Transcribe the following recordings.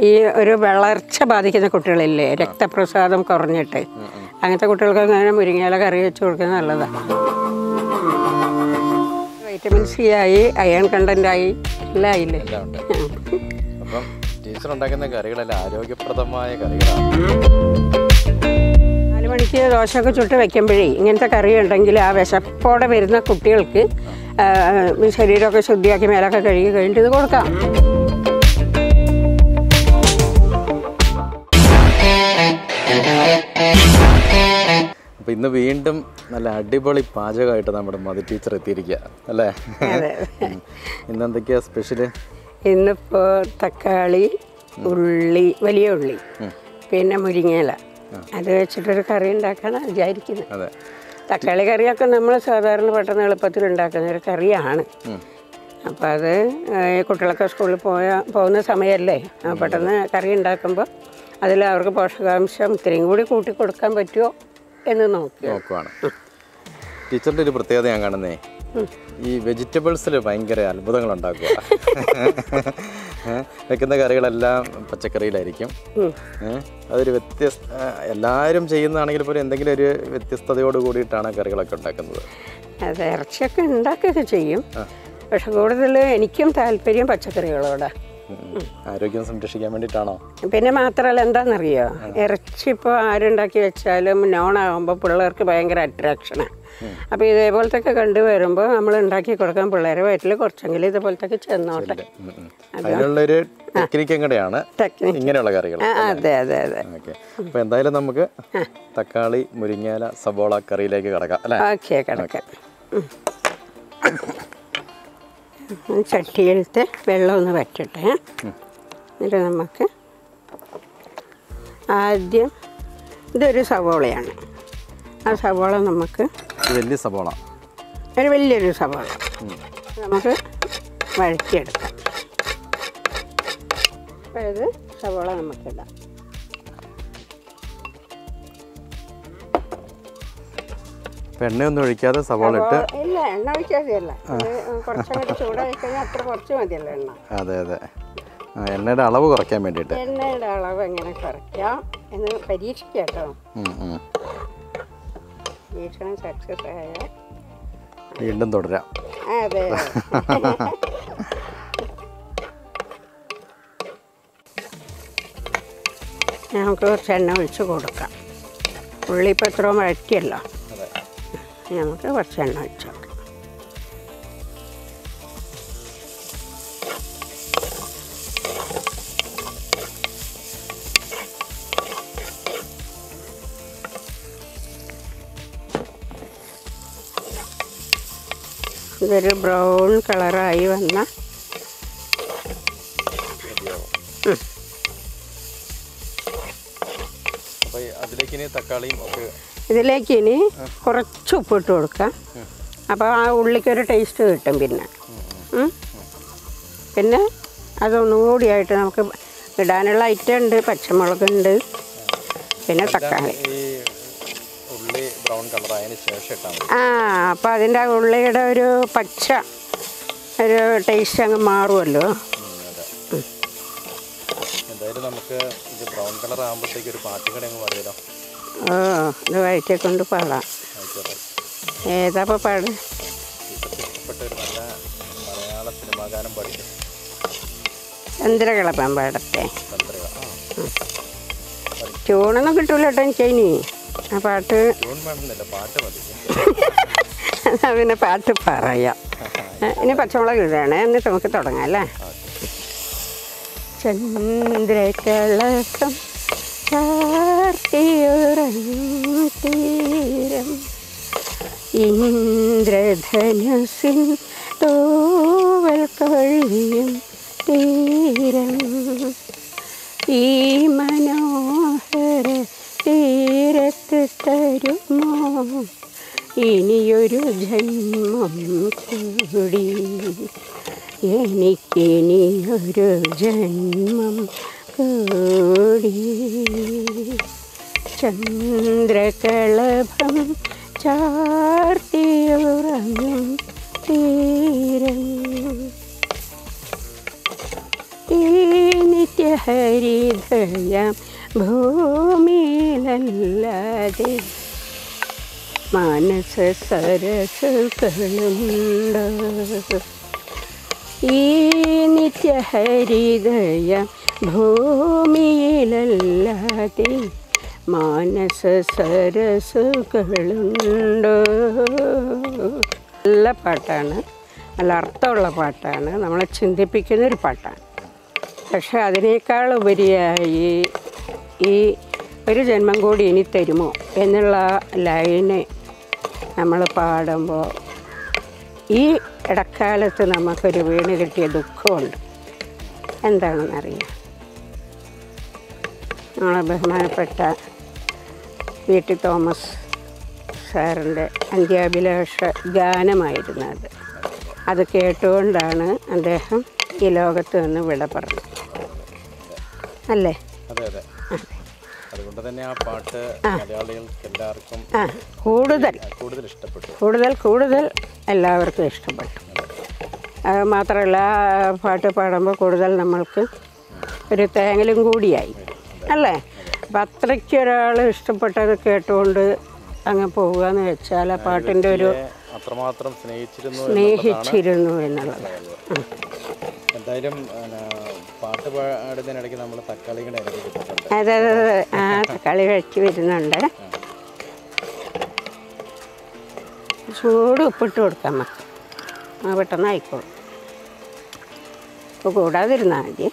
ഈ ഒരു വളർച്ച ബാധിക്കുന്ന കുട്ടികളില്ലേ രക്തപ്രസാദം കുറഞ്ഞിട്ട് അങ്ങനത്തെ കുട്ടികൾക്ക് അങ്ങനെ മുരിങ്ങയില കറി വെച്ച് കൊടുക്കുന്നത് നല്ലതാണ് വൈറ്റമിൻ സി ആയി അയൺ കണ്ടന്റ് ആയി എല്ലാം ആയില്ലേ എല്ലാം ഉണ്ട് അപ്പം ടീച്ചർ ഉണ്ടാക്കുന്ന കറികളെല്ലാം ആരോഗ്യപ്രദമായ കറികളാണ് നാല് മണിക്ക് ദോശയൊക്കെ ചുട്ട് വെക്കുമ്പോഴേ ഇങ്ങനത്തെ കറി ഉണ്ടെങ്കിൽ ആ വിശപ്പോടെ വരുന്ന കുട്ടികൾക്ക് ആ, ശരീരമൊക്കെ ശുദ്ധിയാക്കി മേലൊക്കെ കഴുകി കഴിഞ്ഞിട്ട് ഇത് കൊടുക്കാം അപ്പൊ ഇന്ന് വീണ്ടും നല്ല അടിപൊളി പാചകമായിട്ട് നമ്മുടെ മതി ടീച്ചർ എത്തിയിരിക്കുക അല്ലേ ഉം. ഇന്ന് എന്തൊക്കെയാ സ്പെഷ്യല് ഇന്നിപ്പോൾ തക്കാളി ഉള്ളി വലിയ ഉള്ളി പിന്നെ മുരിങ്ങയില അത് വെച്ചിട്ടൊരു കറി ഉണ്ടാക്കാനാണ് വിചാരിക്കുന്നത് അതെ തക്കാളി കറിയൊക്കെ നമ്മൾ സാധാരണ പെട്ടെന്ന് എളുപ്പത്തിൽ ഉണ്ടാക്കുന്ന ഒരു കറിയാണ് അപ്പോൾ അത് ഏ, കുട്ടികളൊക്കെ സ്കൂളിൽ പോയ പോകുന്ന സമയമല്ലേ ആ, പെട്ടെന്ന് കറി ഉണ്ടാക്കുമ്പോൾ അതിൽ അവർക്ക് പോഷകാംശം ഇത്രയും കൂടി കൂട്ടി കൊടുക്കാൻ പറ്റുമോ എന്ന് നോക്കി നോക്കുവാണ് ടീച്ചറിന്റെ ഒരു പ്രത്യേകത ഞാൻ കാണുന്നേ ഈ വെജിറ്റബിൾസിൽ ഭയങ്കര അത്ഭുതങ്ങൾ ഉണ്ടാക്കുക ഏ, വെക്കുന്ന കറികളെല്ലാം പച്ചക്കറിയിലായിരിക്കും ഏ, അതൊരു വ്യത്യസ്ത ആ, എല്ലാവരും ചെയ്യുന്നതാണെങ്കിൽ പോലും എന്തെങ്കിലും ഒരു വ്യത്യസ്തതയോട് കൂടിയിട്ടാണ് കറികളൊക്കെ ഉണ്ടാക്കുന്നത് അത് ഇറച്ചിയൊക്കെ ഉണ്ടാക്കുകയൊക്കെ ചെയ്യും പക്ഷെ കൂടുതൽ എനിക്കും താല്പര്യം പച്ചക്കറികളോടാണ് ഉം. ആരോഗ്യം സംരക്ഷിക്കാൻ വേണ്ടിയിട്ടാണോ പിന്നെ മാത്രമല്ല എന്താണെന്നറിയോ ഇറച്ചി ഇപ്പോൾ ആരുണ്ടാക്കി വെച്ചാലും നോൺ ആകുമ്പോൾ പിള്ളേർക്ക് ഭയങ്കര അട്രാക്ഷനാണ് അപ്പോൾ ഇതേപോലത്തെ ഒക്കെ കണ്ടുവരുമ്പോൾ നമ്മൾ ഉണ്ടാക്കി കൊടുക്കാൻ പിള്ളേരെ വയറ്റിൽ കുറച്ചെങ്കിലും ഇതേപോലത്തെ ചെന്നോട്ടെ ഉം, ഉം. അതിനുള്ളൊരു ടെക്നിക്കും കൂടെയാണ് ടെക്നിക്ക് ഇങ്ങനെയുള്ള കറികൾ ആ അതെ അതെ അതെ ഓക്കെ അപ്പോൾ എന്തായാലും നമുക്ക് തക്കാളി മുരിങ്ങയില സബോള കറിയിലേക്ക് കിടക്കാം അല്ലേ ഓക്കെ കിടക്കാം ഉം. ഉം, ചട്ടിയിലത്തെ വെള്ളം ഒന്ന് വറ്റട്ടെ എന്നിട്ട് നമുക്ക് ആദ്യം ഇതൊരു സവോളയാണ് ആ സവോള നമുക്ക് ഇത് വലിയ സബോള ഒരു വലിയൊരു സവാള നമുക്ക് വഴറ്റിയെടുക്കാം അപ്പോൾ ഇത് സവാള നമുക്കിടാം അപ്പം എണ്ണയൊന്നും ഒഴിക്കാതെ സബോള ഇട്ട് സവാള- ഇല്ല എണ്ണ ഒഴിക്കാതെയല്ല ഇത് കുറച്ചങ്ങോട്ട് ചൂടായി കഴിഞ്ഞാൽ അത്ര കുറച്ച് മതിയല്ലോ എണ്ണ അതെ അതെ ആ, എണ്ണയുടെ അളവ് കുറയ്ക്കാൻ വേണ്ടിയിട്ട് എണ്ണയുടെ അളവ് എങ്ങനെ കുറയ്ക്കാം എന്ന് പരീക്ഷിക്കാം കേട്ടോ ഉം, ഉം. പരീക്ഷണം സക്സസ് ആയ വീണ്ടും തുടരാം ആ, അതെ നമുക്ക് കുറച്ച് എണ്ണ ഒഴിച്ച് കൊടുക്കാം ഉള്ളി ഇപ്പോൾ ഇത്രയും വഴറ്റിയല്ലോ അതെ നമുക്ക് കുറച്ച് എണ്ണ ഒഴിച്ച് കൊടുക്കാം ഇതൊരു ബ്രൗൺ കളറായി വന്ന അപ്പോൾ അതിലേക്ക് ഇനി തക്കാളിയും ഒക്കെ ഇതിലേക്ക് ഇനി കുറച്ച് ഉപ്പിട്ട് കൊടുക്കാം അപ്പോൾ ആ ഉള്ളിക്കൊരു ടേസ്റ്റ് കിട്ടും പിന്നെ ഉം. പിന്നെ അതൊന്നും കൂടിയായിട്ട് നമുക്ക് ഇടാനുള്ള ഐറ്റം ഉണ്ട് പച്ചമുളകുണ്ട് പിന്നെ തക്കാളി ഈ ഉള്ളി ബ്രൗൺ കളർ ആയതിനു ശേഷം ഇട്ടാൽ മതി ആ അപ്പോൾ അതിൻ്റെ ആ ഉള്ളിയുടെ ഒരു പച്ച ഒരു ടേസ്റ്റ് അങ്ങ് മാറുമല്ലോ ഉം, അതെ എന്തായാലും നമുക്ക് ഇത് ബ്രൗൺ കളർ ആകുമ്പോഴത്തേക്ക് ഒരു പാട്ടും കൂടെ അങ്ങ് പറയുമല്ലോ ഓ ഇത് വയറ്റിയെ കൊണ്ട് പാടാം ആയിക്കോട്ടെ ഏതാ ഇപ്പോൾ പാട് ടീച്ചർക്ക് ഇഷ്ടപ്പെട്ട ഒരു നല്ല മലയാള സിനിമാ ഗാനം പഠിക്കും ചന്ദ്രകളപ്പം പാടത്തെ ചന്ദ്രിക ആ ട്യൂണൊന്നും കിട്ടൂല കേട്ടോ എനിക്ക് ഇനി ആ പാട്ട് ട്യൂൺ വേണമെന്നില്ല പാട്ട് മതി എന്നാ പിന്നെ പാട്ട് പറയാം ഏ, ഇനി പച്ചമുളക് ഇടണേ എന്നിട്ട് നമുക്ക് തുടങ്ങാം അല്ലേ ചന്ദ്രകളക്കം ചാർത്തിയുറങ്ങും തീരം ഇന്ദ്രധനുസിൻ തൂവൽ കൊഴിയും തീരം ഈ മനോഹര തീരത്ത് തരുമോ ഇനിയൊരു ജന്മം കൂടി എനിക്കിനിയൊരു ജന്മം കൂടി ചന്ദ്രകളഭം ചാർത്തിയുറങ്ങും തീരം ഈ നിത്യഹരിത നിത്യഹരിതയം ഭൂമിയിലല്ലാതെ മാനസ സരസുകളുണ്ട് ഈ നിത്യഹരിതയം ഭൂമിയിലല്ലാതെ മാനസ സരസുകളുണ്ട് നല്ല പാട്ടാണ് നല്ല അർത്ഥമുള്ള പാട്ടാണ് നമ്മളെ ചിന്തിപ്പിക്കുന്ന ഒരു പാട്ടാണ് പക്ഷെ അതിനേക്കാൾ ഉപരിയായി ഈ ഒരു ജന്മം കൂടി ഇനി തരുമോ എന്നുള്ള ലൈന് നമ്മൾ പാടുമ്പോൾ ഈ ഇടക്കാലത്ത് നമുക്കൊരു വീണ് കിട്ടിയ ദുഃഖമുണ്ട് എന്താണെന്നറിയാം നമ്മളെ ബഹുമാനപ്പെട്ട വി ടി തോമസ് സാറിൻ്റെ അന്ത്യാഭിലാഷ ഗാനമായിരുന്നു അത് അത് കേട്ടുകൊണ്ടാണ് അദ്ദേഹം ഈ ലോകത്ത് നിന്ന് വിട പറഞ്ഞത് അല്ലേ അതെ അതെ അതുകൊണ്ട് തന്നെ ആ പാട്ട് മലയാളികൾക്ക് എല്ലാവർക്കും ആ കൂടുതൽ കൂടുതൽ ഇഷ്ടപ്പെട്ടു കൂടുതൽ കൂടുതൽ എല്ലാവർക്കും ഇഷ്ടപ്പെട്ടു അത് മാത്രമല്ല ആ പാട്ട് പാടുമ്പോൾ കൂടുതൽ നമ്മൾക്ക് ഒരു തേങ്ങലും കൂടിയായി അല്ലേ അപ്പം അത്രയ്ക്ക് ഒരാൾ ഇഷ്ടപ്പെട്ടത് കേട്ടുകൊണ്ട് അങ്ങ് പോവുക എന്ന് വെച്ചാൽ ആ പാട്ടിൻ്റെ ഒരു ഏ, അത്രമാത്രം സ്നേഹിച്ചിരുന്നു സ്നേഹിച്ചിരുന്നു എന്നുള്ളത് ഉം. എന്തായാലും പിന്നെ, പാട്ട് പാടുന്നതിനിടയ്ക്ക് നമ്മൾ തക്കാളികളുടെ ഇടയ്ക്ക് കിട്ടുന്നുണ്ട് അതെ അതെ അതെ ആ തക്കാളി കഴിച്ച് വരുന്നുണ്ട് ചൂട് ഉപ്പിട്ട് കൊടുക്കാം അമ്മ ആ പെട്ടെന്ന് ആയിക്കോളും ഇപ്പോൾ കൂടാതിരുന്നാൽ മതി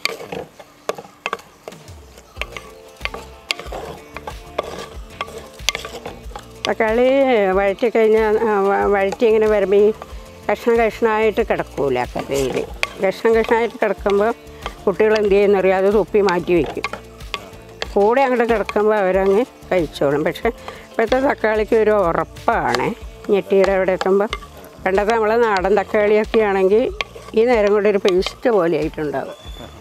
തക്കാളി വഴറ്റി കഴിഞ്ഞാൽ ആ, വ- വഴറ്റി ഇങ്ങനെ വരുമ്പോൾ ഈ കഷ്ണം കഷ്ണമായിട്ട് കിടക്കൂല കറിയിൽ കഷ്ണം കഷ്ണമായിട്ട് കിടക്കുമ്പോൾ കുട്ടികൾ എന്ത് ചെയ്യുന്നറിയാം അത് തുപ്പി മാറ്റി വയ്ക്കും കൂടെ അങ്ങോട്ട് കിടക്കുമ്പോൾ അവരങ്ങ് കഴിച്ചോളും പക്ഷെ ഇപ്പോഴത്തെ തക്കാളിക്ക് ഒരു ഉറപ്പാണ് ഞെട്ടിയുടെ അവിടെ എത്തുമ്പോൾ പണ്ടത്തെ നമ്മളെ നാടൻ തക്കാളിയൊക്കെ ആണെങ്കിൽ ഈ നേരം കൊണ്ട് ഒരു പേസ്റ്റ് പോലെ ആയിട്ടുണ്ടാവും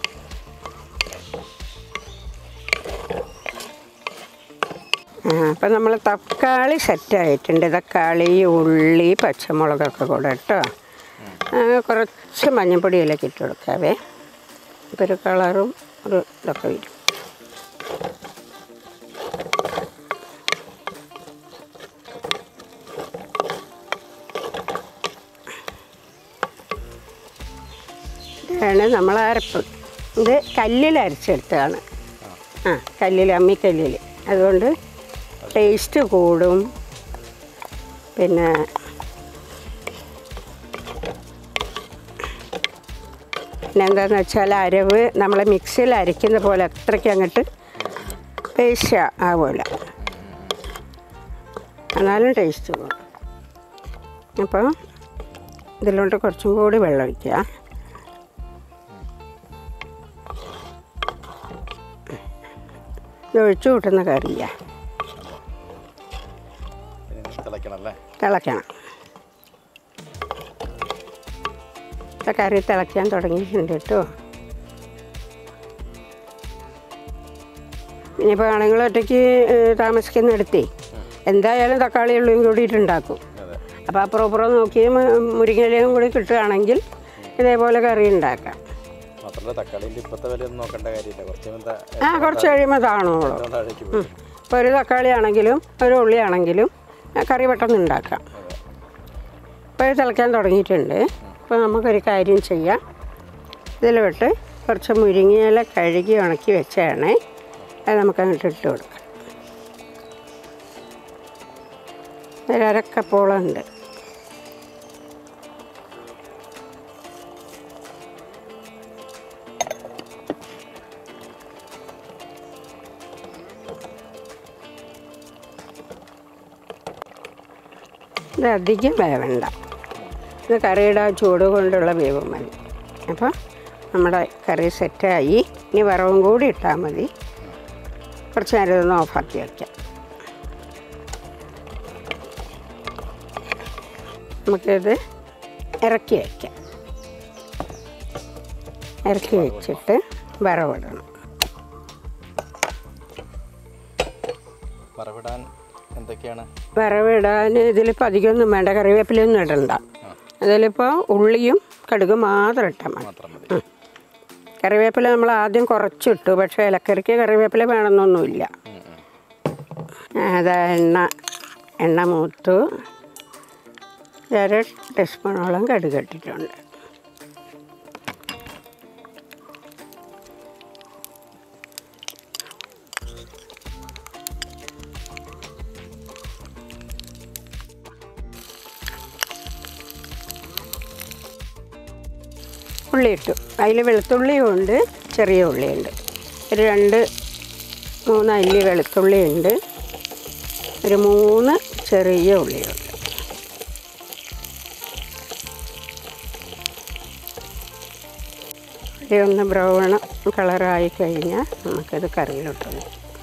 ആ അപ്പം നമ്മൾ തക്കാളി സെറ്റായിട്ടുണ്ട് തക്കാളി ഉള്ളി പച്ചമുളകൊക്കെ കൂടെ കേട്ടോ ആ, കുറച്ച് മഞ്ഞൾപ്പൊടിയിലേക്ക് ഇട്ട് കൊടുക്കാവേ അപ്പോൾ ഒരു കളറും ഒരു ഇതൊക്കെ വരും ഇതാണ് നമ്മൾ അരപ്പ് ഇത് കല്ലിൽ അരച്ചെടുത്തതാണ് ആ കല്ലിൽ അമ്മിക്കല്ലിൽ അതുകൊണ്ട് ടേസ്റ്റ് കൂടും പിന്നെ പിന്നെ എന്താണെന്ന് വെച്ചാൽ അരവ് നമ്മൾ മിക്സിയിൽ അരയ്ക്കുന്ന പോലെ അത്രയ്ക്ക് അങ്ങോട്ട് പേശ ആവില്ല എന്നാലും ടേസ്റ്റ് കൂടും അപ്പോൾ ഇതിലോട്ട് കുറച്ചും കൂടി വെള്ളം ഒഴിക്കുക ഇത് ഒഴിച്ചു കൂട്ടുന്ന കറിയാണ് ഇനി തിളയ്ക്കണം അല്ലേ തിളയ്ക്കണം ഇപ്പം കറി തിളയ്ക്കാൻ തുടങ്ങിയിട്ടുണ്ട് കേട്ടോ ഇനിയിപ്പോൾ ആണുങ്ങൾ ഒറ്റയ്ക്ക് ഏഹ്, താമസിക്കുന്നിടത്തേ എന്തായാലും തക്കാളി ഉള്ളിയും കൂടിയിട്ടുണ്ടാക്കും അതെ അപ്പോൾ അപ്പുറം ഇപ്പുറം നോക്കി മു- മുരിങ്ങയിലയും കൂടി കിട്ടുകയാണെങ്കിൽ ഇതേപോലെ കറി ഉണ്ടാക്കാം മാത്രമല്ല തക്കാളിൻ്റെ ഇപ്പോഴത്തെ വില ഒന്നും നോക്കേണ്ട കാര്യമില്ല കുറച്ച് എന്താ ആ കുറച്ച് കഴിയുമ്പോൾ താണോളൂ താഴേക്ക് പോകും ഇപ്പോൾ ഒരു തക്കാളി ആണെങ്കിലും ഒരു ഉള്ളി ആണെങ്കിലും ആ കറി പെട്ടെന്ന് ഉണ്ടാക്കാം ഇപ്പോൾ ഇത് തിളയ്ക്കാൻ തുടങ്ങിയിട്ടുണ്ട് അപ്പോൾ നമുക്കൊരു കാര്യം ചെയ്യാം ഇതിൽ വിട്ട് കുറച്ച് മുരിങ്ങയില കഴുകി ഉണക്കി വെച്ചാണ് അത് നമുക്ക് അങ്ങോട്ട് ഇട്ട് കൊടുക്കാം ഒരു അരക്കപ്പോളം ഉണ്ട് ഇത് അധികം വേവണ്ട ഇത് കറിയുടെ ആ ചൂട് കൊണ്ടുള്ള വേവ് മതി അപ്പോൾ നമ്മുടെ കറി സെറ്റായി ഇനി വറവും കൂടി ഇട്ടാൽ മതി കുറച്ച് നേരം ഇതൊന്ന് ഓഫാക്കി വയ്ക്കാം നമുക്കിത് ഇറക്കി വയ്ക്കാം ഇറക്കി വെച്ചിട്ട് വറവിടണം വറവിടാൻ എന്തൊക്കെയാണ് വറവിടാൻ ഇതിലിപ്പോൾ അധികമൊന്നും വേണ്ട കറിവേപ്പിലൊന്നും ഇടണ്ട അതിലിപ്പോൾ ഉള്ളിയും കടുക് മാത്രം ഇട്ടാൽ മതി മാത്രം മതി കറിവേപ്പില നമ്മൾ ആദ്യം കുറച്ചിട്ടു പക്ഷേ ഇലക്കറിക്ക് കറിവേപ്പില വേണമെന്നൊന്നുമില്ല അത് എണ്ണ എണ്ണ മൂത്തു അര ടീസ്പൂണോളം കടുക് ഇട്ടിട്ടുണ്ട് ഉള്ളി ഇട്ടു അതിൽ വെളുത്തുള്ളിയും ഉണ്ട് ചെറിയ ഉള്ളിയുണ്ട് ഒരു രണ്ട് മൂന്ന് അല്ലി വെളുത്തുള്ളിയുണ്ട് ഒരു മൂന്ന് ചെറിയ ഉള്ളിയുണ്ട് ഇത് ഒന്ന് ബ്രൗൺ കളറായി കഴിഞ്ഞാൽ നമുക്കത് കറിയിലിട്ടു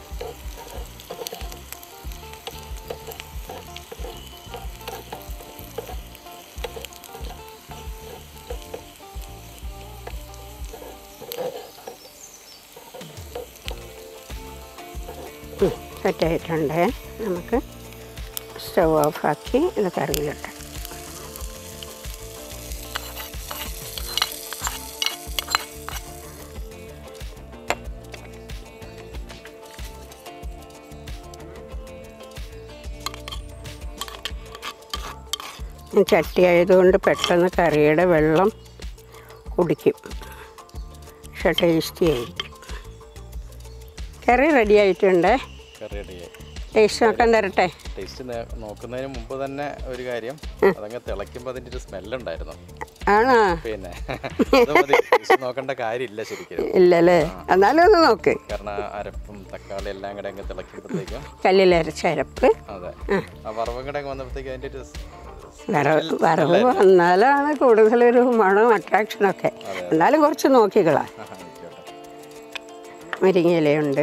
സെറ്റായിട്ടുണ്ട് നമുക്ക് സ്റ്റവ് ഓഫാക്കി ഇത് കറിയിലിട്ട് ചട്ടി ആയതുകൊണ്ട് പെട്ടെന്ന് കറിയുടെ വെള്ളം കുടിക്കും പക്ഷെ ടേസ്റ്റി ആയിരിക്കും കറി റെഡി ആയിട്ടുണ്ട് കറി റെഡിയായി ടേസ്റ്റ് നോക്കാൻ തരട്ടെ ടേസ്റ്റ് നോക്കുന്നതിന് മുമ്പ് തന്നെ ഒരു കാര്യം അതങ്ങ് തിളയ്ക്കുമ്പോൾ അതിൻ്റെ ഒരു സ്മെല്ലുണ്ടായിരുന്നു ആണോ പിന്നെ അത് മതി ടേസ്റ്റ് നോക്കേണ്ട കാര്യമില്ല ശരിക്കും ഇല്ലല്ലേ എന്നാലും ഒന്ന് നോക്ക് കാരണം ആ അരപ്പും തക്കാളി എല്ലാം കൂടെ അങ്ങ് തിളയ്ക്കുമ്പോഴത്തേക്കും കല്ലിലരച്ച അരപ്പ് അതെ ആ വറവും കൂടെ അങ്ങ് വന്നപ്പോഴത്തേക്കും അതിൻ്റെ ഒരു സ്- വറവ് വറവ് വന്നാലാണ് കൂടുതലൊരു മണം അട്രാക്ഷനൊക്കെ എന്നാലും കുറച്ച് നോക്കിക്കളാ ആഹാ, ആയിക്കോട്ടെ. മുരിങ്ങയിലയുണ്ട്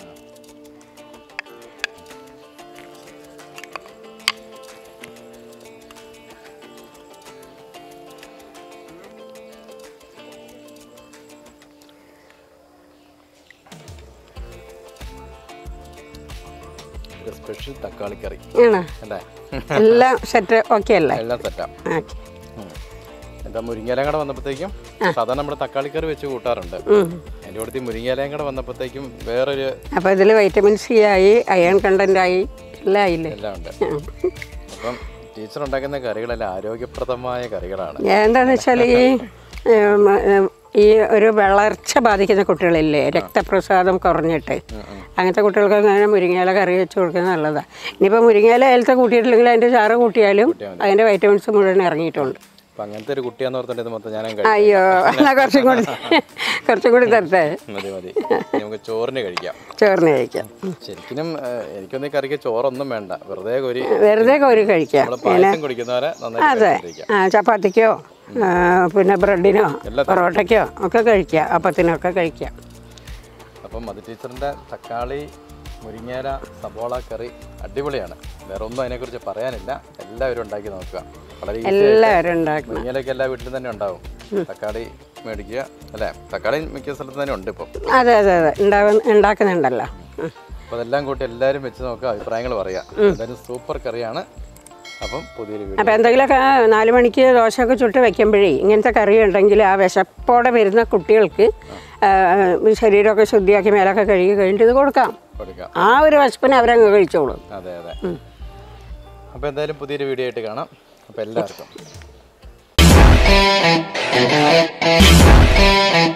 ഒരു സ്പെഷ്യൽ തക്കാളി കറി ആണോ അല്ലേ എല്ലാം സെറ്റ് ഓക്കെ അല്ലേ എല്ലാം സെറ്റാ ഓക്കെ എന്താ മുരിങ്ങയിലയും കൂടെ വന്നപ്പോഴത്തേക്കും സാധാരണ നമ്മൾ തക്കാളി കറി വെച്ച് കൂട്ടാറുണ്ട് അതിൻ്റെ കൂടെ ഈ മുരിങ്ങയിലയും കൂടെ വന്നപ്പോഴത്തേക്കും വേറൊരു അപ്പോൾ ഇതിൽ വൈറ്റമിൻ സി ആയി അയൺ കണ്ടൻ്റ് ആയി എല്ലാം ആയില്ലേ എല്ലാം ഉണ്ട് അപ്പം ടീച്ചർ ഉണ്ടാക്കുന്ന കറികളെല്ലാം ആരോഗ്യപ്രദമായ കറികളാണ് എന്താണെന്ന് വെച്ചാൽ ഈ ഉം, ഉം, ഈ ഒരു വളർച്ച ബാധിക്കുന്ന കുട്ടികളില്ലേ രക്തപ്രസാദം കുറഞ്ഞിട്ട് അങ്ങനത്തെ കുട്ടികൾക്ക് അങ്ങനെ മുരിങ്ങയില കറി വെച്ച് കൊടുക്കുന്നത് നല്ലതാണ് ഇനിയിപ്പോൾ മുരിങ്ങയില അതിലത്തെ കൂട്ടിയിട്ടില്ലെങ്കിൽ അതിൻ്റെ ചാറ് കൂട്ടിയാലും അതിൻ്റെ വൈറ്റമിൻസ് മുഴുവൻ ഇറങ്ങിയിട്ടുണ്ട് അപ്പം അങ്ങനത്തെ ഒരു കുട്ടിയാന്ന് ഓർത്തിട്ട് ഇത് മൊത്തം ഞാനും കഴിക്കും അയ്യോ എന്നാൽ കുറച്ചും കൂടി കുറച്ചും കൂടി തരട്ടെ മതി മതി ഇനി നമുക്ക് ചോറിന് കഴിക്കാം ചോറിന് കഴിക്കാം ശരിക്കും ഏഹ്, എനിക്കൊന്നും ഈ കറിക്ക് ചോറൊന്നും വേണ്ട വെറുതെ ഒരു വെറുതെ കോരി കഴിക്കാം നമ്മൾ പായസം കുടിക്കുന്നവരെ നന്നായിട്ട് അതെ കഴിച്ചിരിക്കാം ആ ചപ്പാത്തിക്കോ ആ, പിന്നെ ബ്രെഡിനോ പൊറോട്ടയ്ക്കോ ഒക്കെ കഴിക്കാം അപ്പത്തിനൊക്കെ കഴിക്കാം അപ്പം മധു ടീച്ചറിൻ്റെ തക്കാളി മുരിങ്ങേല സബോള കറി അടിപൊളിയാണ് വേറെ ഒന്നും അതിനെക്കുറിച്ച് പറയാനില്ല എല്ലാവരും ഉണ്ടാക്കി നോക്കുക വളരെ easy ആയിട്ട് എല്ലാവരും ഉണ്ടാക്കണം മുരിങ്ങയിലൊക്കെ എല്ലാ വീട്ടിലും തന്നെ ഉണ്ടാവും തക്കാളി മേടിക്കുക അല്ലേ തക്കാളി മിക്ക സ്ഥലത്ത് തന്നെ ഉണ്ട് ഇപ്പം അതെ അതെ അതെ ഉണ്ടാവുന്ന ഉണ്ടാക്കുന്നുണ്ടല്ലോ ഉം. അപ്പോൾ അതെല്ലാം കൂട്ടി എല്ലാവരും വെച്ച് നോക്കുക അഭിപ്രായങ്ങൾ പറയാം എന്തായാലും സൂപ്പർ കറിയാണ് അപ്പം പുതിയൊരു വീഡിയോ അപ്പോൾ എന്തെങ്കിലുമൊക്കെ നാല് മണിക്ക് ദോശയൊക്കെ ചുട്ട് വെക്കുമ്പോഴേ ഇങ്ങനത്തെ കറി ഉണ്ടെങ്കിൽ ആ വിശപ്പോടെ വരുന്ന കുട്ടികൾക്ക് ആ, ശരീരമൊക്കെ ശുദ്ധിയാക്കി മേലൊക്കെ കഴുകി കഴിഞ്ഞിട്ട് ഇത് കൊടുക്കാം കൊടുക്കാം ആ ഒരു വിശപ്പിന് അവരങ്ങ് കഴിച്ചോളും അതെ അതെ അപ്പോൾ എന്തായാലും പുതിയൊരു വീഡിയോ ആയിട്ട് കാണാം അപ്പോൾ എല്ലാവർക്കും